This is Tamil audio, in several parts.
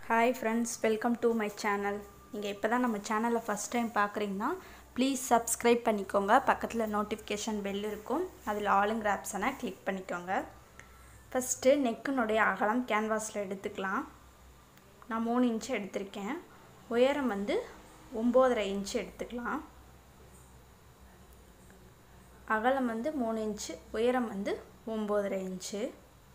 hi friends welcome to my channel நீங்கள் இப்போ தான் நம்ம சேனலை ஃபஸ்ட் டைம் பார்க்குறீங்கன்னா ப்ளீஸ் சப்ஸ்கிரைப் பண்ணிக்கோங்க பக்கத்தில் நோட்டிஃபிகேஷன் பெல் இருக்கும் அதில் ஆளுங்கிற ஆப்ஷனை கிளிக் பண்ணிக்கோங்க ஃபஸ்ட்டு நெக்கினுடைய அகலம் கேன்வாஸில் எடுத்துக்கலாம் நான் மூணு இன்ச்சு எடுத்திருக்கேன் உயரம் வந்து ஒம்போதரை இன்ச்சு எடுத்துக்கலாம் அகலம் வந்து மூணு இன்ச்சு உயரம் வந்து ஒம்போதரை இன்ச்சு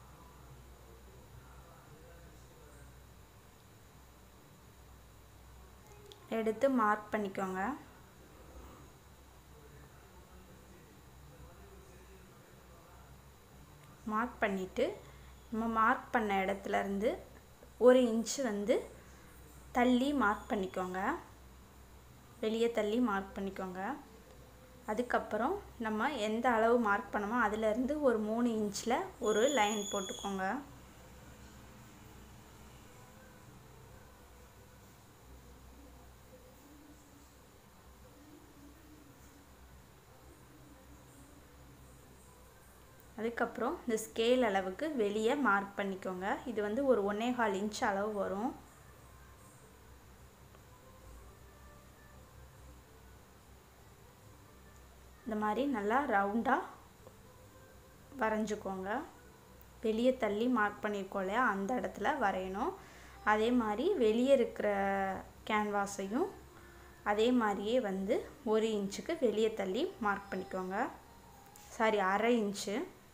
எடுத்து மார்க் பண்ணிக்கோங்க மார்க் பண்ணிவிட்டு நம்ம மார்க் பண்ண இடத்துல இருந்து ஒரு இன்ச்சு வந்து தள்ளி மார்க் பண்ணிக்கோங்க வெளியே தள்ளி மார்க் பண்ணிக்கோங்க அதுக்கப்புறம் நம்ம எந்த அளவு மார்க் பண்ணமோ அதிலேருந்து ஒரு மூணு இன்ச்சில் ஒரு லைன் போட்டுக்கோங்க அதுக்கப்புறம் இந்த ஸ்கேல் அளவுக்கு வெளியே மார்க் பண்ணிக்கோங்க இது வந்து ஒரு ஒன்றே கால் இன்ச் அளவு வரும் இந்த மாதிரி நல்லா ரவுண்டாக வரைஞ்சிக்கோங்க வெளியே தள்ளி மார்க் பண்ணியிருக்கோம் இல்லையா அந்த இடத்துல வரையணும் அதே மாதிரி வெளியே இருக்கிற கேன்வாஸையும் அதே மாதிரியே வந்து ஒரு இன்ச்சுக்கு வெளியே தள்ளி மார்க் பண்ணிக்கோங்க சாரி அரை இன்ச்சு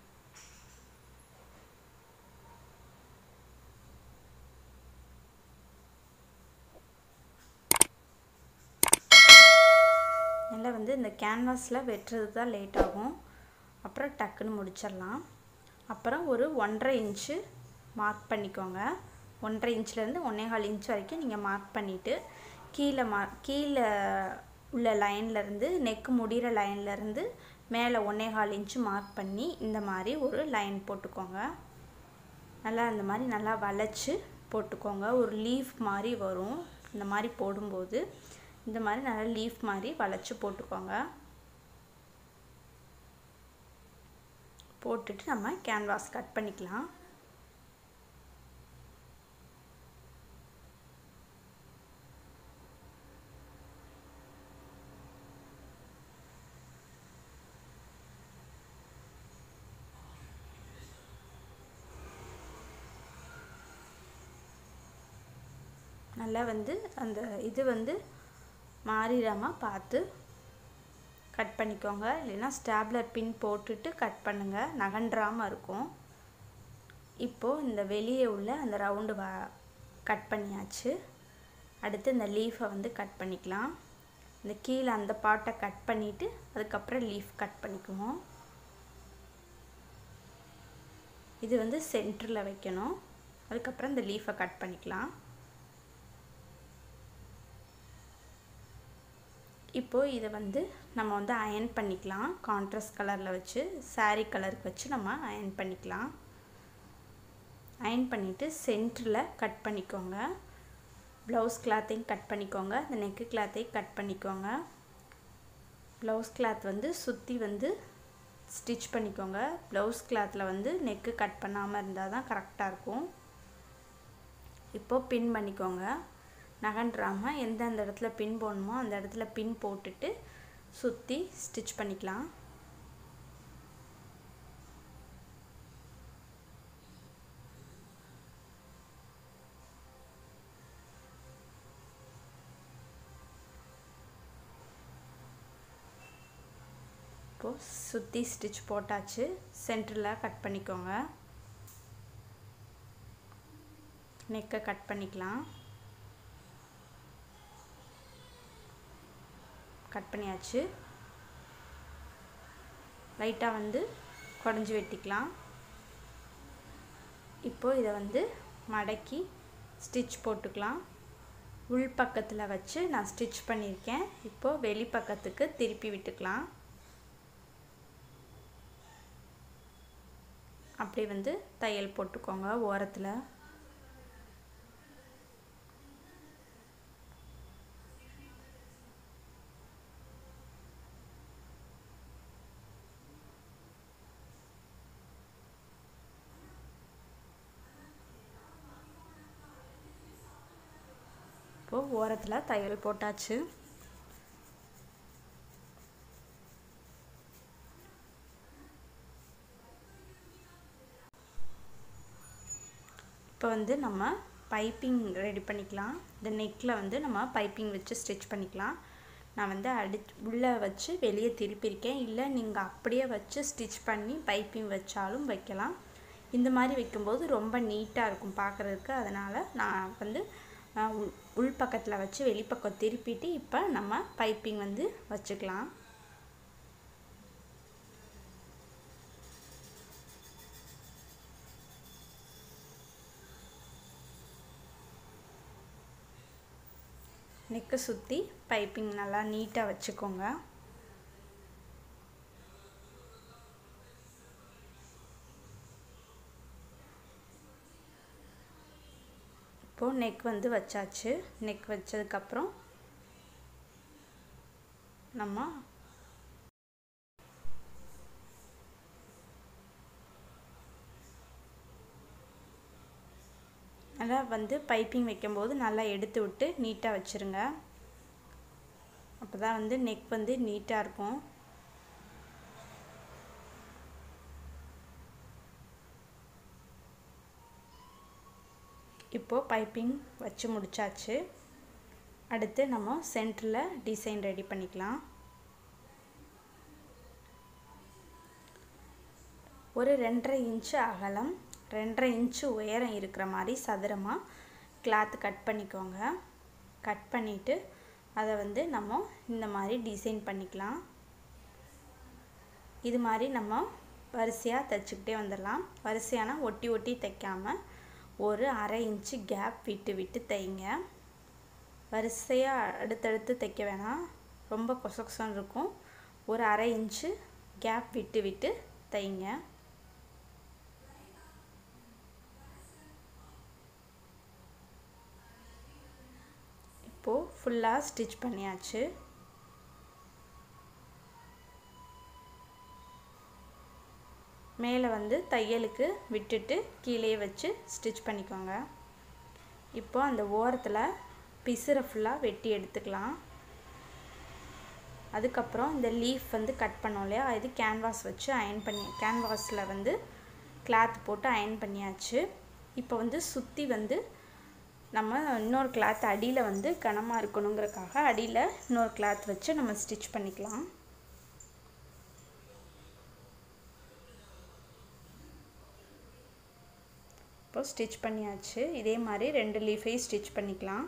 நல்லா வந்து இந்த கேன்வாஸில் வெட்டுறது தான் லேட் ஆகும் அப்புறம் டக்குன்னு முடிச்சிடலாம் அப்புறம் ஒரு ஒன்றரை இன்ச்சு மார்க் பண்ணிக்கோங்க ஒன்றரை இன்ச்லேருந்து ஒன்றேகால் இன்ச் வரைக்கும் நீங்கள் மார்க் பண்ணிவிட்டு கீழே மார்க் கீழே உள்ள லைன்லேருந்து நெக்கு முடிகிற லைன்லேருந்து மேலே ஒன்றேகால் இன்ச்சு மார்க் பண்ணி இந்த மாதிரி ஒரு லைன் போட்டுக்கோங்க நல்லா இந்த மாதிரி நல்லா வளைச்சி போட்டுக்கோங்க ஒரு லீஃப் மாதிரி வரும் இந்த மாதிரி போடும்போது இந்த மாதிரி நல்லா லீஃப் மாதிரி வளைச்சி போட்டுக்கோங்க போட்டுட்டு நம்ம கேன்வாஸ் கட் பண்ணிக்கலாம் நல்லா வந்து அந்த இது வந்து மாறிடாமல் பார்த்து கட் பண்ணிக்கோங்க இல்லைன்னா ஸ்டாப்லர் பின் போட்டுட்டு கட் பண்ணுங்கள் நகன்றாமல் இருக்கும் இப்போது இந்த வெளியே உள்ள அந்த ரவுண்டு வ கட் பண்ணியாச்சு அடுத்து இந்த லீஃபை வந்து கட் பண்ணிக்கலாம் இந்த கீழே அந்த பாட்டை கட் பண்ணிவிட்டு அதுக்கப்புறம் லீஃப் கட் பண்ணிக்குவோம் இது வந்து சென்டரில் வைக்கணும் அதுக்கப்புறம் இந்த லீஃபை கட் பண்ணிக்கலாம் இப்போது இதை வந்து நம்ம வந்து அயன் பண்ணிக்கலாம் கான்ட்ராஸ்ட் கலரில் வச்சு சாரீ கலருக்கு வச்சு நம்ம அயன் பண்ணிக்கலாம் அயன் பண்ணிவிட்டு சென்டரில் கட் பண்ணிக்கோங்க ப்ளவுஸ் கிளாத்தையும் கட் பண்ணிக்கோங்க இந்த நெக்கு கிளாத்தையும் கட் பண்ணிக்கோங்க ப்ளவுஸ் கிளாத் வந்து சுற்றி வந்து ஸ்டிச் பண்ணிக்கோங்க ப்ளவுஸ் கிளாத்தில் வந்து நெக்கு கட் பண்ணாமல் இருந்தால் தான் கரெக்டாக இருக்கும் இப்போது பின் பண்ணிக்கோங்க நகன்றாமல் எந்தெந்த இடத்துல பின் போடணுமோ அந்த இடத்துல பின் போட்டுட்டு சுற்றி ஸ்டிச் பண்ணிக்கலாம் இப்போது சுற்றி ஸ்டிச் போட்டாச்சு சென்டரில் கட் பண்ணிக்கோங்க நெக்கை கட் பண்ணிக்கலாம் கட் பண்ணியாச்சு லைட்டாக வந்து குடஞ்சி வெட்டிக்கலாம் இப்போது இதை வந்து மடக்கி ஸ்டிச் போட்டுக்கலாம் உள் பக்கத்தில் வச்சு நான் ஸ்டிச் பண்ணியிருக்கேன் இப்போது வெளி பக்கத்துக்கு திருப்பி விட்டுக்கலாம் அப்படி வந்து தையல் போட்டுக்கோங்க ஓரத்தில் இப்போது ஓரத்தில் தையல் போட்டாச்சு இப்போ வந்து நம்ம பைப்பிங் ரெடி பண்ணிக்கலாம் இந்த நெக்கில் வந்து நம்ம பைப்பிங் வச்சு ஸ்டிச் பண்ணிக்கலாம் நான் வந்து அடி உள்ளே வச்சு வெளியே திருப்பியிருக்கேன் இல்லை நீங்கள் அப்படியே வச்சு ஸ்டிச் பண்ணி பைப்பிங் வச்சாலும் வைக்கலாம் இந்த மாதிரி வைக்கும்போது ரொம்ப நீட்டாக இருக்கும் பார்க்குறதுக்கு அதனால் நான் வந்து உள் உள் பக்கத்தில் வச்சு வெளிப்பக்கம் திருப்பிட்டு இப்போ நம்ம பைப்பிங் வந்து வச்சுக்கலாம் நெக்கை சுற்றி பைப்பிங் நல்லா நீட்டாக வச்சுக்கோங்க இப்போது நெக் வந்து வச்சாச்சு நெக் வச்சதுக்கப்புறம் நம்ம நல்லா வந்து பைப்பிங் வைக்கும்போது நல்லா எடுத்து விட்டு நீட்டாக வச்சுருங்க அப்போ தான் வந்து நெக் வந்து நீட்டாக இருக்கும் இப்போது பைப்பிங் வச்சு முடிச்சாச்சு அடுத்து நம்ம சென்டரில் டிசைன் ரெடி பண்ணிக்கலாம் ஒரு ரெண்டரை இன்ச்சு அகலம் ரெண்டரை இன்ச்சு உயரம் இருக்கிற மாதிரி சதுரமாக கிளாத் கட் பண்ணிக்கோங்க கட் பண்ணிவிட்டு அதை வந்து நம்ம இந்த மாதிரி டிசைன் பண்ணிக்கலாம் இது மாதிரி நம்ம வரிசையாக தைச்சிக்கிட்டே வந்துடலாம் வரிசையானா ஒட்டி ஒட்டி தைக்காமல் ஒரு அரை இன்ச்சு கேப் விட்டு விட்டு தைங்க வரிசையாக அடுத்தடுத்து தைக்க வேணாம் ரொம்ப கொசகொசன்னு இருக்கும் ஒரு அரை இன்ச்சு கேப் விட்டு விட்டு தைங்க இப்போது ஃபுல்லாக ஸ்டிச் பண்ணியாச்சு மேலே வந்து தையலுக்கு விட்டுட்டு கீழே வச்சு ஸ்டிச் பண்ணிக்கோங்க இப்போ அந்த ஓரத்தில் பிசுரை ஃபுல்லாக வெட்டி எடுத்துக்கலாம் அதுக்கப்புறம் இந்த லீஃப் வந்து கட் பண்ணோம் இல்லையா இது கேன்வாஸ் வச்சு அயன் பண்ணி கேன்வாஸில் வந்து கிளாத் போட்டு அயன் பண்ணியாச்சு இப்போ வந்து சுற்றி வந்து நம்ம இன்னொரு கிளாத் அடியில் வந்து கனமாக இருக்கணுங்கிறக்காக அடியில் இன்னொரு கிளாத் வச்சு நம்ம ஸ்டிச் பண்ணிக்கலாம் இப்போ ஸ்டிச் பண்ணியாச்சு இதே மாதிரி ரெண்டு லீஃபையும் ஸ்டிச் பண்ணிக்கலாம்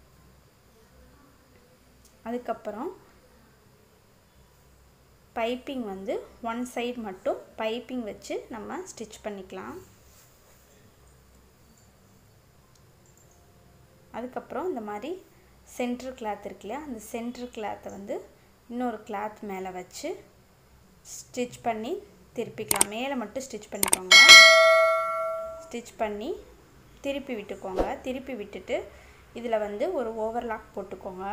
அதுக்கப்புறம் பைப்பிங் வந்து ஒன் சைடு மட்டும் பைப்பிங் வச்சு நம்ம ஸ்டிச் பண்ணிக்கலாம் அதுக்கப்புறம் இந்த மாதிரி சென்டர் கிளாத் இருக்கு இல்லையா அந்த சென்டர் கிளாத்தை வந்து இன்னொரு கிளாத் மேலே வச்சு ஸ்டிச் பண்ணி திருப்பிக்கலாம் மேலே மட்டும் ஸ்டிச் பண்ணிக்கோங்க ஸ்டிச் பண்ணி திருப்பி விட்டுக்கோங்க திருப்பி விட்டுட்டு இதில் வந்து ஒரு ஓவர்லாக் போட்டுக்கோங்க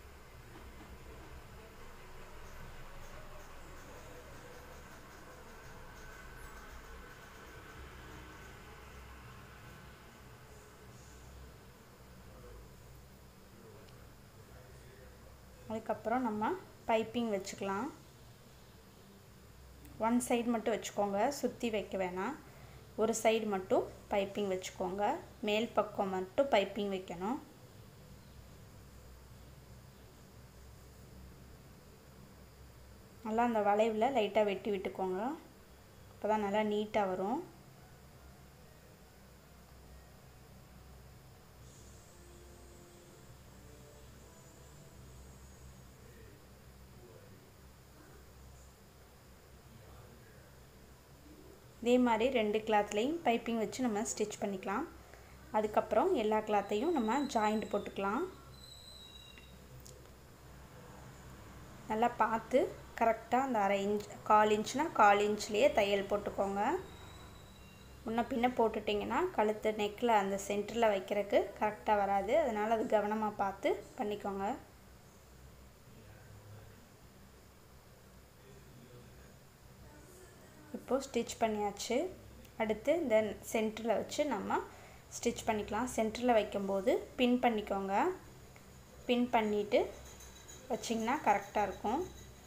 அதுக்கப்புறம் நம்ம பைப்பிங் வச்சுக்கலாம் ஒன் சைடு மட்டும் வச்சுக்கோங்க சுற்றி வைக்க வேணாம் ஒரு சைடு மட்டும் பைப்பிங் வச்சுக்கோங்க மேல் பக்கம் மட்டும் பைப்பிங் வைக்கணும் நல்லா அந்த வளைவில் லைட்டாக வெட்டி விட்டுக்கோங்க அப்போ தான் நல்லா நீட்டாக வரும் இதே மாதிரி ரெண்டு கிளாத்லேயும் பைப்பிங் வச்சு நம்ம ஸ்டிச் பண்ணிக்கலாம் அதுக்கப்புறம் எல்லா கிளாத்தையும் நம்ம ஜாயிண்ட் போட்டுக்கலாம் நல்லா பார்த்து கரெக்டாக அந்த அரை இன்ச் கால் இன்ச்னா கால் இன்ச்லேயே தையல் போட்டுக்கோங்க முன்ன பின்ன போட்டுட்டிங்கன்னா கழுத்து நெக்கில் அந்த சென்டரில் வைக்கிறதுக்கு கரெக்டாக வராது அதனால் அது கவனமாக பார்த்து பண்ணிக்கோங்க இப்போது ஸ்டிச் பண்ணியாச்சு அடுத்து இந்த சென்டரில் வச்சு நம்ம ஸ்டிச் பண்ணிக்கலாம் சென்டரில் வைக்கும்போது பின் பண்ணிக்கோங்க பின் பண்ணிவிட்டு வச்சிங்கன்னா கரெக்டாக இருக்கும்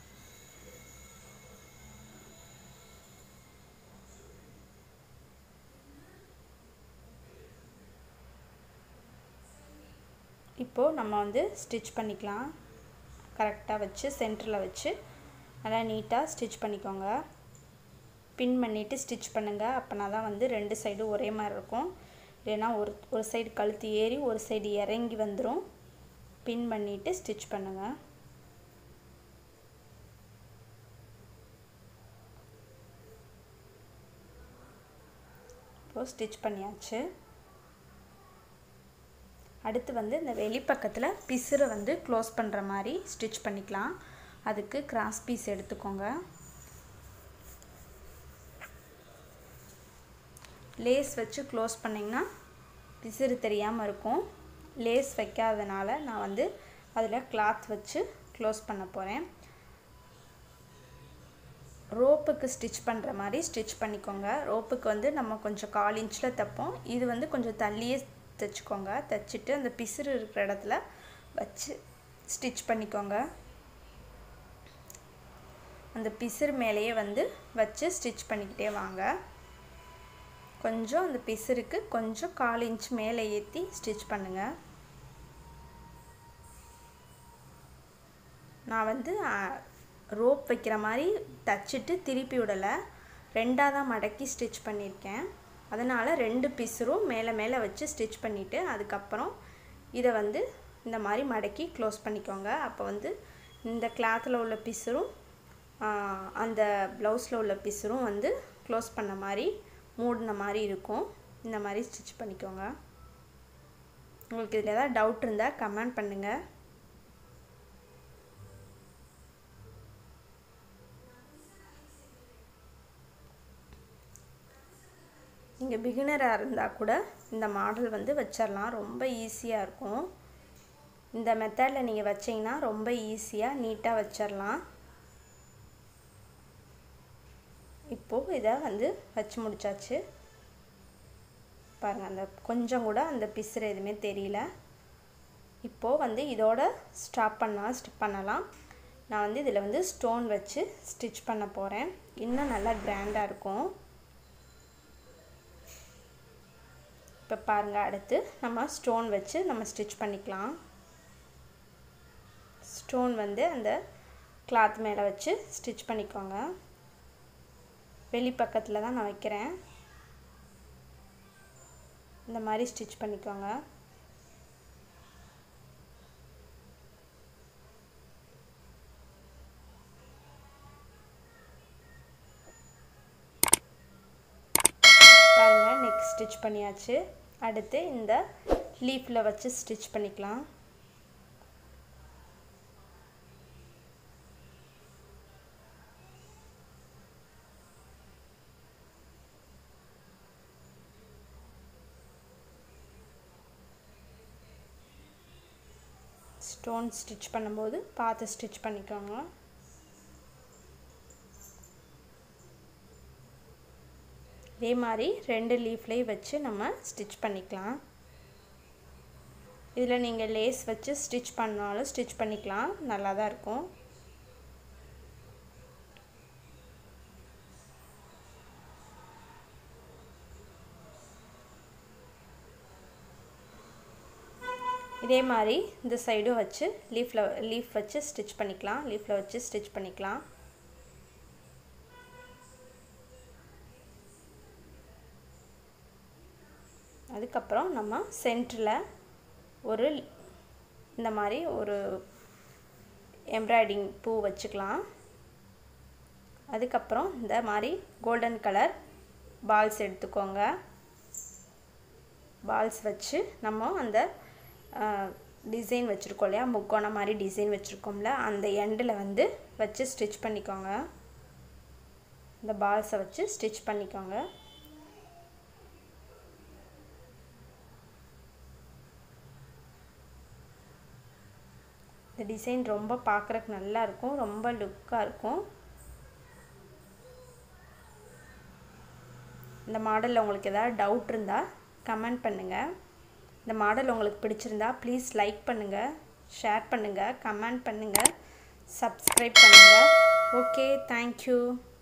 இப்போது நம்ம வந்து ஸ்டிச் பண்ணிக்கலாம் கரெக்டாக வச்சு சென்டரில் வச்சு நல்லா நீட்டாக ஸ்டிச் பண்ணிக்கோங்க பின் பண்ணிவிட்டு ஸ்டிச் பண்ணுங்கள் அப்போனா தான் வந்து ரெண்டு சைடும் ஒரே மாதிரி இருக்கும் இல்லைன்னா ஒரு ஒரு சைடு கழுத்து ஏறி ஒரு சைடு இறங்கி வந்துடும் பின் பண்ணிவிட்டு ஸ்டிச் பண்ணுங்கள் இப்போது ஸ்டிச் பண்ணியாச்சு அடுத்து வந்து இந்த வெளிப்பக்கத்தில் பிசுரை வந்து க்ளோஸ் பண்ணுற மாதிரி ஸ்டிச் பண்ணிக்கலாம் அதுக்கு கிராஸ் பீஸ் எடுத்துக்கோங்க லேஸ் வச்சு க்ளோஸ் பண்ணிங்கன்னா பிசிறு தெரியாமல் இருக்கும் லேஸ் வைக்காதனால நான் வந்து அதில் கிளாத் வச்சு க்ளோஸ் பண்ண போகிறேன் ரோப்புக்கு ஸ்டிச் பண்ணுற மாதிரி ஸ்டிச் பண்ணிக்கோங்க ரோப்புக்கு வந்து நம்ம கொஞ்சம் கால் இன்ச்சில் தைப்போம் இது வந்து கொஞ்சம் தள்ளியே தைச்சிக்கோங்க தைச்சிட்டு அந்த பிசுறு இருக்கிற இடத்துல வச்சு ஸ்டிச் பண்ணிக்கோங்க அந்த பிசுறு மேலேயே வந்து வச்சு ஸ்டிச் பண்ணிக்கிட்டே வாங்க கொஞ்சம் அந்த பிசுருக்கு கொஞ்சம் கால் இன்ச் மேலே ஏற்றி ஸ்டிச் பண்ணுங்கள் நான் வந்து ரோப் வைக்கிற மாதிரி தச்சுட்டு திருப்பி விடலை ரெண்டாக தான் மடக்கி ஸ்டிச் பண்ணியிருக்கேன் அதனால் ரெண்டு பிசுரும் மேலே மேலே வச்சு ஸ்டிச் பண்ணிவிட்டு அதுக்கப்புறம் இதை வந்து இந்த மாதிரி மடக்கி க்ளோஸ் பண்ணிக்கோங்க அப்போ வந்து இந்த கிளாத்தில் உள்ள பிசுரும் அந்த ப்ளவுஸில் உள்ள பிசுரும் வந்து க்ளோஸ் பண்ண மாதிரி மூடின மாதிரி இருக்கும் இந்த மாதிரி ஸ்டிச் பண்ணிக்கோங்க உங்களுக்கு இதில் ஏதாவது டவுட் இருந்தால் கமெண்ட் பண்ணுங்கள் நீங்கள் பிகினராக இருந்தால் கூட இந்த மாடல் வந்து வச்சிடலாம் ரொம்ப ஈஸியாக இருக்கும் இந்த மெத்தடில் நீங்கள் வச்சிங்கன்னா ரொம்ப ஈஸியாக நீட்டாக வச்சிடலாம் இப்போது இதை வந்து வச்சு முடிச்சாச்சு பாருங்கள் அந்த கொஞ்சம் கூட அந்த பிசுறு எதுவுமே தெரியல இப்போது வந்து இதோட ஸ்டாப் பண்ணால் ஸ்டிப் பண்ணலாம் நான் வந்து இதில் வந்து ஸ்டோன் வச்சு ஸ்டிச் பண்ண போகிறேன் இன்னும் நல்லா கிராண்டாக இருக்கும் இப்போ பாருங்கள் அடுத்து நம்ம ஸ்டோன் வச்சு நம்ம ஸ்டிச் பண்ணிக்கலாம் ஸ்டோன் வந்து அந்த கிளாத் மேலே வச்சு ஸ்டிச் பண்ணிக்கோங்க வெளி பக்கத்தில் தான் நான் வைக்கிறேன் இந்த மாதிரி ஸ்டிச் பண்ணிக்கோங்க பாருங்கள் நெக் ஸ்டிச் பண்ணியாச்சு அடுத்து இந்த லீஃபில் வச்சு ஸ்டிச் பண்ணிக்கலாம் ஸ்டோன் ஸ்டிச் பண்ணும்போது பார்த்து ஸ்டிச் பண்ணிக்கோங்க இதே மாதிரி ரெண்டு லீஃப்லேயும் வச்சு நம்ம ஸ்டிச் பண்ணிக்கலாம் இதில் நீங்கள் லேஸ் வச்சு ஸ்டிச் பண்ணாலும் ஸ்டிச் பண்ணிக்கலாம் நல்லா தான் இருக்கும் இதே மாதிரி இந்த சைடும் வச்சு லீஃபில் லீஃப் வச்சு ஸ்டிச் பண்ணிக்கலாம் லீஃபில் வச்சு ஸ்டிச் பண்ணிக்கலாம் அதுக்கப்புறம் நம்ம சென்டரில் ஒரு இந்த மாதிரி ஒரு எம்ப்ராய்டிங் பூ வச்சுக்கலாம் அதுக்கப்புறம் இந்த மாதிரி கோல்டன் கலர் பால்ஸ் எடுத்துக்கோங்க பால்ஸ் வச்சு நம்ம அந்த டிசைன் வச்சுருக்கோம் இல்லையா முக்கோணம் மாதிரி டிசைன் வச்சுருக்கோம்ல அந்த எண்டில் வந்து வச்சு ஸ்டிச் பண்ணிக்கோங்க இந்த பால்ஸை வச்சு ஸ்டிச் பண்ணிக்கோங்க இந்த டிசைன் ரொம்ப பார்க்குறக்கு நல்லா இருக்கும் ரொம்ப லுக்காக இருக்கும் இந்த மாடலில் உங்களுக்கு ஏதாவது டவுட் இருந்தால் கமெண்ட் பண்ணுங்கள் இந்த மாடல் உங்களுக்கு பிடிச்சிருந்தா ப்ளீஸ் லைக் பண்ணுங்கள் ஷேர் பண்ணுங்கள் கமெண்ட் பண்ணுங்கள் சப்ஸ்கிரைப் பண்ணுங்கள் ஓகே தேங்க்யூ